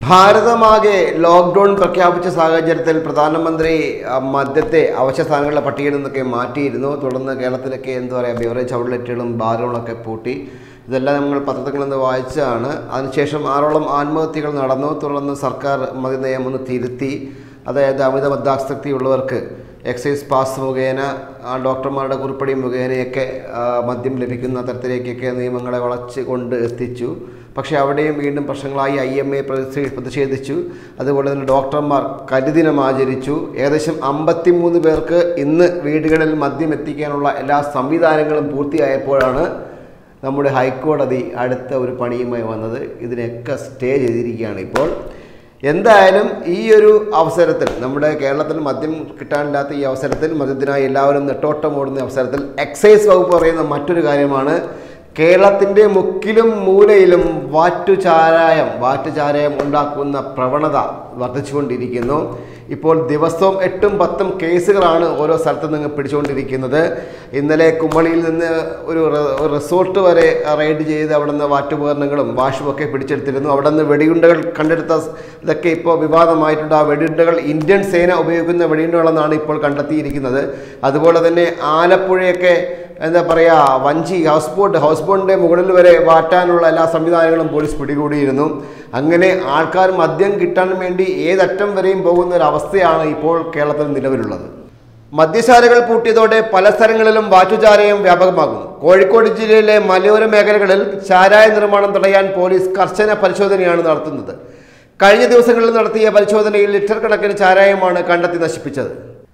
ഭാരതമാകെ lockdown പ്രഖ്യാപിച്ച സാഹചര്യത്തിൽ പ്രധാനമന്ത്രി ആ, മദ്യത്തെ അവശ്യ സാധനങ്ങളുടെ പട്ടികയിൽ നിന്നൊക്കെ മാറ്റിയിരുന്നു തുടർന്ന് കേരളത്തിലൊക്കെ എന്താ പറയുക ബിവറേജ് ഔട്ട്ലെറ്റുകളും ബാറുകളൊക്കെ പൂട്ടി ഇതെല്ലാം നമ്മൾ പത്രത്തിൽ നിന്ന് വായിച്ചതാണ് അതിനുശേഷം ആറോളം ആത്മഹത്യകൾ നടന്നു തുടർന്ന് സർക്കാർ മദ്യനയം ഒന്ന് തിരുത്തി അതായത് അമിത മദ്യാസക്തിയുള്ളവർക്ക് എക്സൈസ് പാസ് മുഖേന ആ ഡോക്ടർമാരുടെ കുറിപ്പടി മുഖേനയൊക്കെ ആ, മദ്യം ലഭിക്കുന്ന തരത്തിലേക്കൊക്കെ നിയമങ്ങളെ വളച്ച് കൊണ്ട് എത്തിച്ചു പക്ഷേ അവിടെയും വീണ്ടും പ്രശ്നങ്ങളായി ഐ എം എ പ്രതിഷേധിച്ചു അതുപോലെ തന്നെ ഡോക്ടർമാർ കരിദിനം ആചരിച്ചു ഏകദേശം അമ്പത്തിമൂന്ന് പേർക്ക് ഇന്ന് വീടുകളിൽ മദ്യം എത്തിക്കാനുള്ള എല്ലാ സംവിധാനങ്ങളും പൂർത്തിയായപ്പോഴാണ് നമ്മുടെ ഹൈക്കോടതി അടുത്ത ഒരു പണിയുമായി വന്നത് ഇതിനൊക്കെ സ്റ്റേ ചെയ്തിരിക്കുകയാണ് ഇപ്പോൾ എന്തായാലും ഈ ഒരു അവസരത്തിൽ നമ്മുടെ കേരളത്തിൽ മദ്യം കിട്ടാനില്ലാത്ത ഈ അവസരത്തിൽ മദ്യത്തിനായി എല്ലാവരും നെട്ടോട്ടം ഓടുന്ന അവസരത്തിൽ എക്സൈസ് വകുപ്പ് പറയുന്ന മറ്റൊരു കാര്യമാണ് കേരളത്തിൻ്റെ മുക്കിലും മൂലയിലും വാറ്റുചാരായം വാറ്റുചാരായം ഉണ്ടാക്കുന്ന പ്രവണത വർദ്ധിച്ചുകൊണ്ടിരിക്കുന്നു ഇപ്പോൾ ദിവസവും എട്ടും പത്തും കേസുകളാണ് ഓരോ സ്ഥലത്തു നിന്ന് പിടിച്ചുകൊണ്ടിരിക്കുന്നത് ഇന്നലെ കുമളിയിൽ നിന്ന് ഒരു റെ- ഒരു റിസോർട്ട് വരെ റെയ്ഡ് ചെയ്ത് അവിടെ നിന്ന് വാറ്റുപകരണങ്ങളും വാഷും ഒക്കെ പിടിച്ചെടുത്തിരുന്നു അവിടെ നിന്ന് വെടിയുണ്ടകൾ കണ്ടെടുത്ത സ് ഇതൊക്കെ ഇപ്പോൾ വിവാദമായിട്ടുണ്ട് ആ വെടിയുണ്ടകൾ ഇന്ത്യൻ സേന ഉപയോഗിക്കുന്ന വെടിയുണ്ടകളെന്നാണ് ഇപ്പോൾ കണ്ടെത്തിയിരിക്കുന്നത് അതുപോലെ തന്നെ ആലപ്പുഴയൊക്കെ എന്താ പറയുക വഞ്ചി ഹൗസ് ബോട്ട് ഹൗസ് ബോട്ടിൻ്റെ മുകളിൽ വരെ വാറ്റാനുള്ള എല്ലാ സംവിധാനങ്ങളും പോലീസ് പിടികൂടിയിരുന്നു അങ്ങനെ ആൾക്കാർ മദ്യം കിട്ടാൻ വേണ്ടി ഏതറ്റം വരെയും പോകുന്ന ഒരു അവസ്ഥയാണ് ഇപ്പോൾ കേരളത്തിൽ നിലവിലുള്ളത് മദ്യശാലകൾ പൂട്ടിയതോടെ പല സ്ഥലങ്ങളിലും വാറ്റുചാരയം വ്യാപകമാകുന്നു കോഴിക്കോട് ജില്ലയിലെ മലയോര മേഖലകളിൽ ചാരായ നിർമ്മാണം തടയാൻ പോലീസ് കർശന പരിശോധനയാണ് നടത്തുന്നത് കഴിഞ്ഞ ദിവസങ്ങളിൽ നടത്തിയ പരിശോധനയിൽ ലിറ്റർ കണക്കിന് ചാരായമാണ് കണ്ടെത്തി നശിപ്പിച്ചത്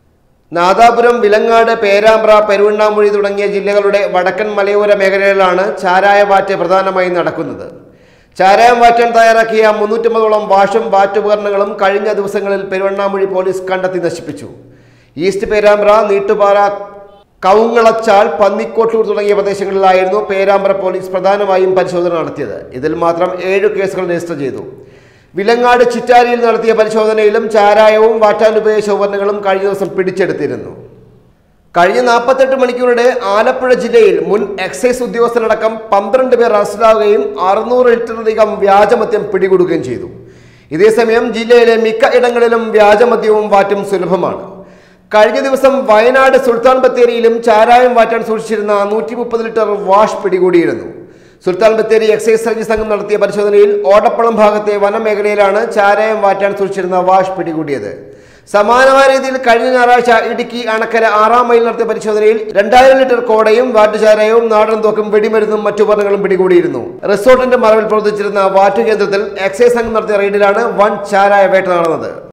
നാദാപുരം വിലങ്ങാട് പേരാമ്പ്ര പെരുവണ്ണാമൊഴി തുടങ്ങിയ ജില്ലകളുടെ വടക്കൻ മലയോര മേഖലകളിലാണ് ചാരായ വാറ്റ് പ്രധാനമായും നടക്കുന്നത് ചാരായം വാറ്റാൻ തയ്യാറാക്കിയ മുന്നൂറ്റമ്പതോളം വാഷും വാറ്റുപകരണങ്ങളും കഴിഞ്ഞ ദിവസങ്ങളിൽ പെരുവണ്ണാമൊഴി പോലീസ് കണ്ടെത്തി നശിപ്പിച്ചു ഈസ്റ്റ് പേരാമ്പ്ര നീട്ടുപാറ കൗങ്ങളച്ചാൽ പന്നിക്കോട്ടൂർ തുടങ്ങിയ പ്രദേശങ്ങളിലായിരുന്നു പേരാമ്പ്ര പോലീസ് പ്രധാനമായും പരിശോധന നടത്തിയത് ഇതിൽ മാത്രം ഏഴ് കേസുകൾ രജിസ്റ്റർ ചെയ്തു വിലങ്ങാട് ചിറ്റാരിയിൽ നടത്തിയ പരിശോധനയിലും ചാരായവും വാറ്റാൻ ഉപയോഗിച്ച ഉപകരണങ്ങളും കഴിഞ്ഞ ദിവസം പിടിച്ചെടുത്തിരുന്നു കഴിഞ്ഞ നാൽപ്പത്തെട്ട് മണിക്കൂറിടെ ആലപ്പുഴ ജില്ലയിൽ മുൻ എക്സൈസ് ഉദ്യോഗസ്ഥരടക്കം പന്ത്രണ്ട് പേർ അറസ്റ്റിലാവുകയും അറുന്നൂറ് ലിറ്ററിലധികം വ്യാജമദ്യം പിടികൂടുകയും ചെയ്തു ഇതേസമയം ജില്ലയിലെ മിക്ക ഇടങ്ങളിലും വ്യാജമദ്യവും വാറ്റും സുലഭമാണ് കഴിഞ്ഞ ദിവസം വയനാട് സുൽത്താൻ ബത്തേരിയിലും ചാരായം വാറ്റാൻ സൂക്ഷിച്ചിരുന്ന നൂറ്റി മുപ്പത് ലിറ്റർ വാഷ് പിടികൂടിയിരുന്നു സുൽത്താൻ ബത്തേരി എക്സൈസ് സർവീസ് സംഘം നടത്തിയ പരിശോധനയിൽ ഓടപ്പളം ഭാഗത്തെ വനമേഖലയിലാണ് ചാരായം വാറ്റാൻ സൂക്ഷിച്ചിരുന്ന വാഷ് പിടികൂടിയത് സമാനമായ രീതിയിൽ കഴിഞ്ഞ ഞായറാഴ്ച ഇടുക്കി അണക്കര ആറാം മൈൽ നടത്തിയ പരിശോധനയിൽ രണ്ടായിരം ലിറ്റർ കോടയും വാറ്റുചാരായവും നാടൻ തോക്കും വെടിമരുന്നും മറ്റു ഉപകരണങ്ങളും പിടികൂടിയിരുന്നു റിസോർട്ടിന്റെ മറവിൽ പ്രവർത്തിച്ചിരുന്ന വാറ്റുകേന്ദ്രത്തിൽ എക്സൈസ് സംഘം നടത്തിയ റെയ്ഡിലാണ് വൻ ചാരായ വേട്ട നടന്നത്